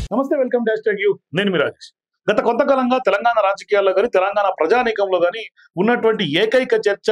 నమస్తే welcome dash tag you నేను మీ రాజేష్ గత కొంతకాలంగా తెలంగాణ రాజకీయాల్లో కానీ తెలంగాణ ప్రజానీకంలో కానీ ఉన్నటువంటి ఏకైక చర్చ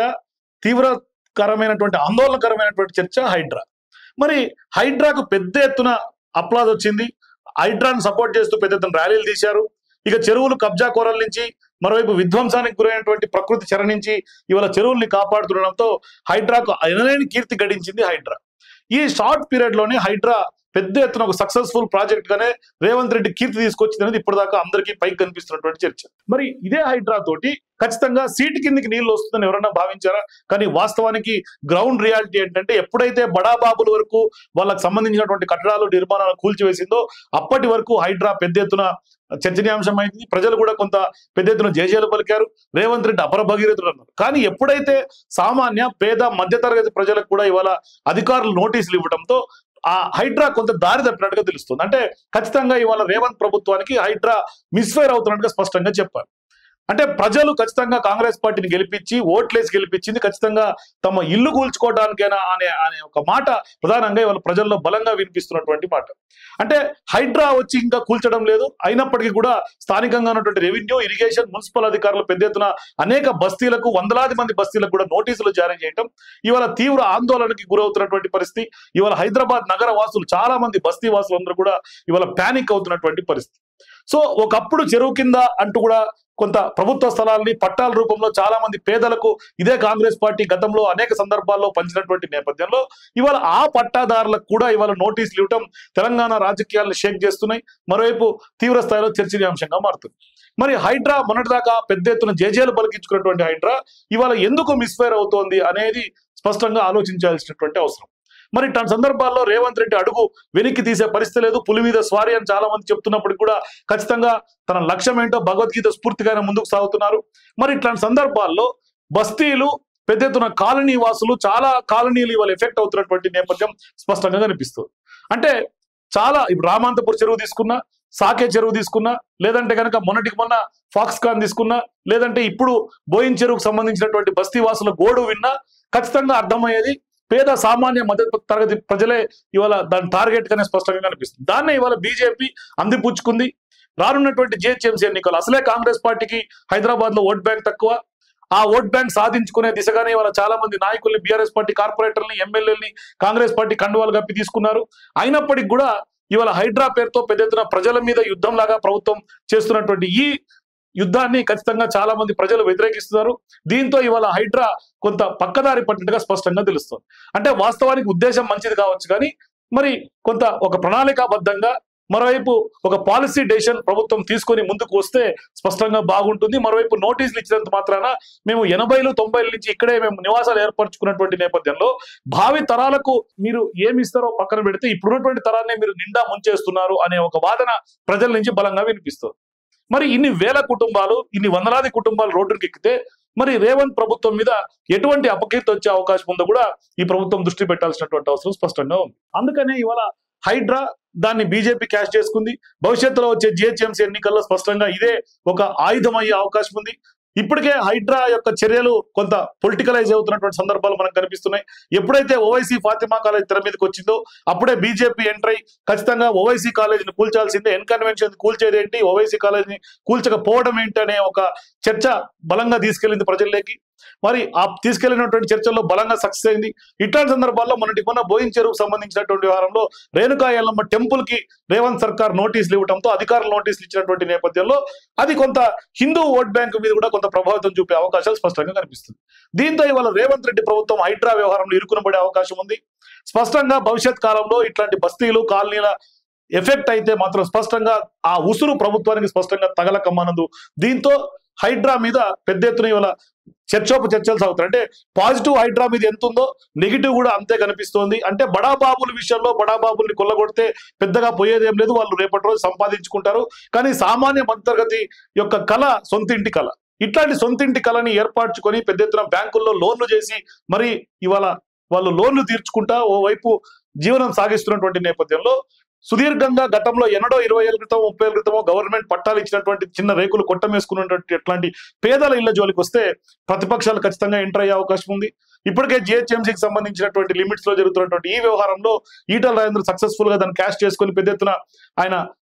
తీవ్రకరమైనటువంటి ఆందోళనకరమైనటువంటి చర్చ హైడ్రా మరి హైడ్రాకు పెద్ద ఎత్తున అప్లాజ్ వచ్చింది హైడ్రాను సపోర్ట్ చేస్తూ పెద్ద ఎత్తున ర్యాలీలు తీశారు ఇక చెరువులు కబ్జా కోరల నుంచి మరోవైపు విధ్వంసానికి గురైనటువంటి ప్రకృతి చరణించి ఇవాళ చెరువుల్ని కాపాడుతుండడంతో హైడ్రాకు ఎనలేని కీర్తి గడించింది హైడ్రా ఈ షార్ట్ పీరియడ్ లోనే హైడ్రా పెద్ద ఎత్తున ఒక సక్సెస్ఫుల్ ప్రాజెక్ట్ గానే రేవంత్ రెడ్డి కీర్తి తీసుకొచ్చింది అనేది ఇప్పటిదాకా అందరికీ పైకి కనిపిస్తున్నటువంటి చర్చ మరి ఇదే హైడ్రా తోటి ఖచ్చితంగా సీటు కిందికి నీళ్లు వస్తుందని ఎవరన్నా భావించారా కానీ వాస్తవానికి గ్రౌండ్ రియాలిటీ ఏంటంటే ఎప్పుడైతే బడాబాబుల వరకు వాళ్ళకి సంబంధించినటువంటి కట్టడాలు నిర్మాణాలు కూల్చివేసిందో అప్పటి వరకు హైడ్రా పెద్ద ఎత్తున చర్చనీయాంశమైంది ప్రజలు కూడా కొంత పెద్ద ఎత్తున జేజేలు పలికారు రేవంత్ రెడ్డి అపర భగీరథుడు అన్నారు కానీ ఎప్పుడైతే సామాన్య పేద మధ్యతరగతి ప్రజలకు కూడా ఇవాళ అధికారులు నోటీసులు ఇవ్వడంతో ఆ హైడ్రా కొంత దారి తప్పినట్టుగా తెలుస్తుంది అంటే ఖచ్చితంగా ఇవాళ రేవంత్ ప్రభుత్వానికి హైడ్రా మిస్ఫైర్ అవుతున్నట్టుగా స్పష్టంగా చెప్పారు అంటే ప్రజలు ఖచ్చితంగా కాంగ్రెస్ పార్టీని గెలిపించి ఓట్లేసి గెలిపించింది ఖచ్చితంగా తమ ఇల్లు కూల్చుకోవడానికైనా అనే అనే ఒక మాట ప్రధానంగా ఇవాళ ప్రజల్లో బలంగా వినిపిస్తున్నటువంటి మాట అంటే హైడ్రా వచ్చి ఇంకా కూల్చడం లేదు అయినప్పటికీ కూడా స్థానికంగా ఉన్నటువంటి రెవెన్యూ ఇరిగేషన్ మున్సిపల్ అధికారులు పెద్ద ఎత్తున అనేక బస్తీలకు వందలాది మంది బస్తీలకు కూడా నోటీసులు జారీ చేయటం ఇవాళ తీవ్ర ఆందోళనకి గురవుతున్నటువంటి పరిస్థితి ఇవాళ హైదరాబాద్ నగర వాసులు చాలా మంది బస్తీ వాసులు అందరూ కూడా ఇవాళ ప్యానిక్ అవుతున్నటువంటి పరిస్థితి సో ఒకప్పుడు చెరువు కింద అంటూ కూడా కొంత ప్రభుత్వ స్థలాల్ని పట్టాల రూపంలో చాలా మంది పేదలకు ఇదే కాంగ్రెస్ పార్టీ గతంలో అనేక సందర్భాల్లో పంచినటువంటి నేపథ్యంలో ఇవాళ ఆ పట్టాదారులకు కూడా ఇవాళ నోటీసులు ఇవ్వటం తెలంగాణ రాజకీయాలను షేక్ చేస్తున్నాయి మరోవైపు తీవ్ర స్థాయిలో చర్చనీయాంశంగా మారుతుంది మరి హైడ్రా మొన్నటిదాకా పెద్ద ఎత్తున జేజేలు పలికించుకున్నటువంటి హైడ్రా ఇవాళ ఎందుకు మిస్ఫైర్ అవుతోంది అనేది స్పష్టంగా ఆలోచించాల్సినటువంటి అవసరం మరి ఇట్లాంటి సందర్భాల్లో రేవంత్ రెడ్డి అడుగు వెనక్కి తీసే పరిస్థితి లేదు పులి మీద స్వారీ అని చాలా మంది చెప్తున్నప్పటికీ కూడా ఖచ్చితంగా తన లక్ష్యం ఏంటో భగవద్గీత స్ఫూర్తిగానే ముందుకు సాగుతున్నారు మరి ఇట్లాంటి సందర్భాల్లో బస్తీలు పెద్ద ఎత్తున కాలనీ వాసులు చాలా కాలనీలు ఇవాళ ఎఫెక్ట్ అవుతున్నటువంటి నేపథ్యం స్పష్టంగా కనిపిస్తుంది అంటే చాలా ఇప్పుడు రామాంతపూర్ చెరువు తీసుకున్నా సాకే చెరువు తీసుకున్నా లేదంటే కనుక మొన్నటికి మొన్న ఫాక్స్కాన్ తీసుకున్నా లేదంటే ఇప్పుడు బోయిన్ చెరువుకు సంబంధించినటువంటి బస్తీ వాసుల గోడు విన్నా ఖచ్చితంగా అర్థమయ్యేది పేద సామాన్య మధ్య తరగతి ప్రజలే ఇవాళ దాని టార్గెట్ గానే స్పష్టంగా కనిపిస్తుంది దాన్నే ఇవాళ బీజేపీ అందిపుచ్చుకుంది రానున్నటువంటి జిహెచ్ఎంసీ ఎన్నికలు అసలే కాంగ్రెస్ పార్టీకి హైదరాబాద్ లో ఓట్ బ్యాంక్ తక్కువ ఆ ఓట్ బ్యాంక్ సాధించుకునే దిశగానే ఇవాళ చాలా మంది నాయకుల్ని బీఆర్ఎస్ పార్టీ కార్పొరేటర్ని ఎమ్మెల్యేలని కాంగ్రెస్ పార్టీ కండువాలు కప్పి తీసుకున్నారు అయినప్పటికీ కూడా ఇవాళ హైడ్రా పేరుతో పెద్ద ఎత్తున ప్రజల మీద యుద్ధం లాగా ప్రభుత్వం చేస్తున్నటువంటి ఈ యుద్ధాన్ని ఖచ్చితంగా చాలా మంది ప్రజలు వ్యతిరేకిస్తున్నారు దీంతో ఇవాళ హైడ్రా కొంత పక్కదారి పట్టినట్టుగా స్పష్టంగా తెలుస్తుంది అంటే వాస్తవానికి ఉద్దేశం మంచిది కావచ్చు కానీ మరి కొంత ఒక ప్రణాళికాబద్ధంగా మరోవైపు ఒక పాలసీ డెసిషన్ ప్రభుత్వం తీసుకొని ముందుకు వస్తే స్పష్టంగా బాగుంటుంది మరోవైపు నోటీసులు ఇచ్చినంత మాత్రాన మేము ఎనభైలు తొంభైల నుంచి ఇక్కడే మేము నివాసాలు ఏర్పరచుకున్నటువంటి నేపథ్యంలో భావి తరాలకు మీరు ఏమి ఇస్తారో పక్కన పెడితే ఇప్పుడున్నటువంటి తరాన్ని మీరు నిండా ముంచేస్తున్నారు అనే ఒక వాదన ప్రజల నుంచి బలంగా వినిపిస్తుంది మరి ఇన్ని వేల కుటుంబాలు ఇన్ని వందలాది కుటుంబాలు రోడ్డుకి ఎక్కితే మరి రేవంత్ ప్రభుత్వం మీద ఎటువంటి అపకీర్తి వచ్చే అవకాశం ఉందో కూడా ఈ ప్రభుత్వం దృష్టి పెట్టాల్సినటువంటి అవసరం స్పష్టంగా ఉంది అందుకనే ఇవాళ హైడ్రా దాన్ని బీజేపీ క్యాష్ చేసుకుంది భవిష్యత్తులో వచ్చే జిహెచ్ఎంసీ ఎన్నికల్లో స్పష్టంగా ఇదే ఒక ఆయుధం అయ్యే అవకాశం ఉంది ఇప్పటికే హైడ్రా యొక్క చర్యలు కొంత పొలిటికలైజ్ అవుతున్నటువంటి సందర్భాలు మనకు కనిపిస్తున్నాయి ఎప్పుడైతే ఓవైసీ ఫాతిమా కాలేజ్ తెర మీదకి వచ్చిందో అప్పుడే బీజేపీ ఎంటర్ అయి ఖచ్చితంగా ఓవైసీ కాలేజీని కూల్చాల్సిందే ఎన్ కన్వెన్షన్ కూల్చేది ఏంటి ఓవైసీ కాలేజీని కూల్చకపోవడం ఏంటి అనే ఒక చర్చ బలంగా తీసుకెళ్లింది ప్రజల్లోకి మరి ఆ తీసుకెళ్లినటువంటి చర్చల్లో బలంగా సక్సెస్ అయింది ఇట్లాంటి సందర్భాల్లో మొన్నటి మొన్న బోయిన్ చెరువుకు సంబంధించినటువంటి వ్యవహారంలో రేణుకా ఎల్లమ్మ టెంపుల్ కి రేవంత్ సర్కార్ నోటీసులు ఇవ్వడంతో అధికారులు నోటీసులు ఇచ్చినటువంటి నేపథ్యంలో అది కొంత హిందూ ఓట్ బ్యాంక్ మీద కూడా కొంత ప్రభావితం చూపే అవకాశాలు స్పష్టంగా కనిపిస్తుంది దీంతో ఇవాళ రేవంత్ రెడ్డి ప్రభుత్వం హైడ్రా వ్యవహారంలో ఇరుకునబడే అవకాశం ఉంది స్పష్టంగా భవిష్యత్ కాలంలో ఇట్లాంటి బస్తీలు కాలనీల ఎఫెక్ట్ అయితే మాత్రం స్పష్టంగా ఆ ఉసురు ప్రభుత్వానికి స్పష్టంగా తగలకమ్మనందు దీంతో హైడ్రా మీద పెద్ద ఎత్తున ఇవాళ చర్చోప చర్చలు సాగుతాయి అంటే పాజిటివ్ హైడ్రా మీద ఎంత ఉందో నెగిటివ్ కూడా అంతే కనిపిస్తోంది అంటే బడాబాబుల విషయంలో బడాబాబుల్ని కొల్లగొడితే పెద్దగా పోయేదేం లేదు వాళ్ళు రేపటి రోజు సంపాదించుకుంటారు కానీ సామాన్య మధ్యతరగతి యొక్క కళ సొంత ఇంటి కళ ఇట్లాంటి సొంత ఇంటి కళని ఏర్పరచుకొని పెద్ద ఎత్తున బ్యాంకుల్లో లోన్లు చేసి మరి ఇవాళ వాళ్ళు లోన్లు తీర్చుకుంటా ఓవైపు జీవనం సాగిస్తున్నటువంటి నేపథ్యంలో సుదీర్ఘంగా గతంలో ఎన్నడో ఇరవై ఏళ్ళ క్రితం ముప్పై ఏళ్ళ క్రితమో గవర్నమెంట్ పట్టాలు ఇచ్చినటువంటి చిన్న రేకులు కొట్టమేసుకున్నటువంటి ఎట్లాంటి పేదల ఇళ్ల జోలికి వస్తే ప్రతిపక్షాలు ఖచ్చితంగా ఎంటర్ అయ్యే అవకాశం ఉంది ఇప్పటికే జిహెచ్ఎంసీకి సంబంధించినటువంటి లిమిట్స్ లో జరుగుతున్నటువంటి ఈ వ్యవహారంలో ఈటల రాజేంద్ర సక్సెస్ఫుల్ గా దాన్ని క్యాష్ చేసుకొని పెద్ద ఎత్తున ఆయన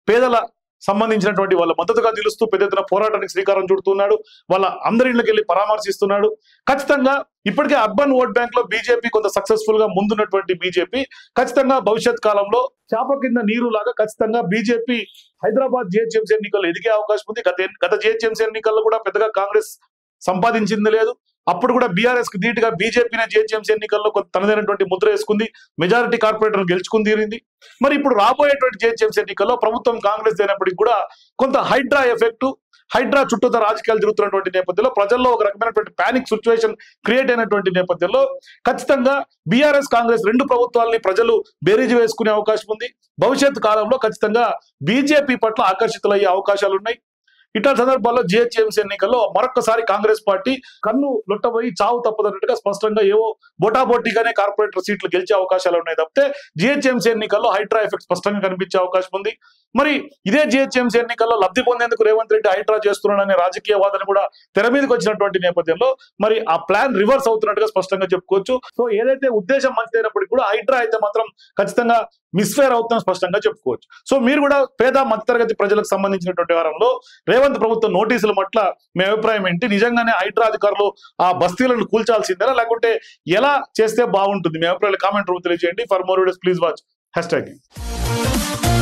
పేదల సంబంధించినటువంటి వాళ్ళ మద్దతుగా నిలుస్తూ పెద్ద ఎత్తున పోరాటానికి శ్రీకారం చుడుతున్నాడు వాళ్ళ అందరి ఇళ్ళకి వెళ్ళి పరామర్శిస్తున్నాడు ఖచ్చితంగా ఇప్పటికే అర్బన్ ఓట్ బ్యాంక్ లో బీజేపీ కొంత సక్సెస్ఫుల్ గా ముందున్నటువంటి బీజేపీ ఖచ్చితంగా భవిష్యత్ కాలంలో చేప కింద నీరు లాగా ఖచ్చితంగా బీజేపీ హైదరాబాద్ జిహెచ్ఎంసీ ఎన్నికల్లో ఎదిగే అవకాశం ఉంది గత ఎన్- గత జిహెచ్ఎంసీ ఎన్నికల్లో కూడా పెద్దగా కాంగ్రెస్ సంపాదించింది లేదు అప్పుడు కూడా బీఆర్ఎస్ కి ధీటుగా బీజేపీనే జిహెచ్ఎంసీ ఎన్నికల్లో కొంత తనదైనటువంటి ముద్ర వేసుకుంది మెజారిటీ కార్పొరేటర్ గెలుచుకుని తీరింది మరి ఇప్పుడు రాబోయేటువంటి జిహెచ్ఎంసీ ఎన్నికల్లో ప్రభుత్వం కాంగ్రెస్ అయినప్పటికీ కూడా కొంత హైడ్రా ఎఫెక్ట్ హైడ్రా చుట్టూతో రాజకీయాలు జరుగుతున్నటువంటి నేపథ్యంలో ప్రజల్లో ఒక రకమైనటువంటి పానిక్ సిచ్యువేషన్ క్రియేట్ అయినటువంటి నేపథ్యంలో ఖచ్చితంగా బీఆర్ఎస్ కాంగ్రెస్ రెండు ప్రభుత్వాలని ప్రజలు బేరీజు వేసుకునే అవకాశం ఉంది భవిష్యత్ కాలంలో ఖచ్చితంగా బీజేపీ పట్ల ఆకర్షితులయ్యే అవకాశాలు ఉన్నాయి ఇట్లాంటి సందర్భాల్లో జిహెచ్ఎంసీ ఎన్నికల్లో మరొకసారి కాంగ్రెస్ పార్టీ కన్ను లొట్టబోయి చావు తప్పదన్నట్టుగా స్పష్టంగా ఏవో బోటాబోటీగానే కార్పొరేటర్ సీట్లు గెలిచే అవకాశాలు ఉన్నాయి తప్పితే జిహెచ్ఎంసీ ఎన్నికల్లో హైడ్రా ఎఫెక్ట్ స్పష్టంగా కనిపించే అవకాశం ఉంది మరి ఇదే జిహెచ్ఎంసీ ఎన్నికల్లో లబ్ధి పొందేందుకు రేవంత్ రెడ్డి హైడ్రా చేస్తున్నాడనే రాజకీయ వాదన కూడా తెర మీదకి వచ్చినటువంటి నేపథ్యంలో మరి ఆ ప్లాన్ రివర్స్ అవుతున్నట్టుగా స్పష్టంగా చెప్పుకోవచ్చు సో ఏదైతే ఉద్దేశం మంచిదైనప్పటికీ కూడా హైడ్రా అయితే మాత్రం ఖచ్చితంగా మిస్ఫేర్ అవుతుందని స్పష్టంగా చెప్పుకోవచ్చు సో మీరు కూడా పేద మధ్యతరగతి ప్రజలకు సంబంధించినటువంటి వారంలో రేవంత్ ప్రభుత్వం నోటీసుల పట్ల మీ అభిప్రాయం ఏంటి నిజంగానే హైడ్రా అధికారులు ఆ బస్తీలను కూల్చాల్సిందేనా లేకుంటే ఎలా చేస్తే బాగుంటుంది మీ అభిప్రాయాలు కామెంట్ రూపంలో తెలియజేయండి for more videos please watch hash tag